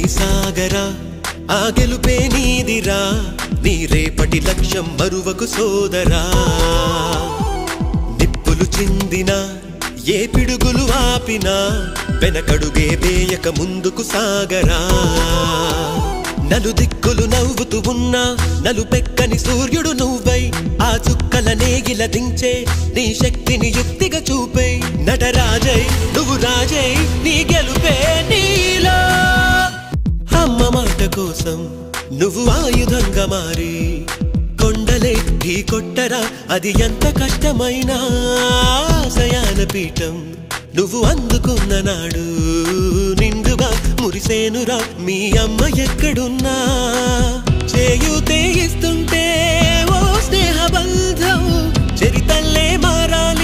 సాగరా ఆ గెలుపే నీదిరా నీ రేపటి లక్ష్యం మరువకు సోదరా నిప్పులు చిందినా ఏ పిడుగులు ఆపినా వెనకడుగే వేయక ముందుకు సాగరా నలు దిక్కులు నవ్వుతూ ఉన్నా నలుపెక్కని సూర్యుడు నువ్వై ఆ చుక్కల నేగిల దించే నీ శక్తిని యుక్తిగా చూపే నటరాజై నువ్వు రాజై నీ గెలుపే నీలో అమ్మ మాట కోసం నువ్వు ఆయుధంగా మారి కొండలే ఢీ కొట్టరా అది ఎంత కష్టమైనా ఆశయాన పీఠం నువ్వు అందుకున్న నాడు నిండుగా మురిసేనురా మీ అమ్మ ఎక్కడున్నా చేయూతే ఇస్తుంటే ఓ స్నేహ బంధం చరితల్లే మారాలి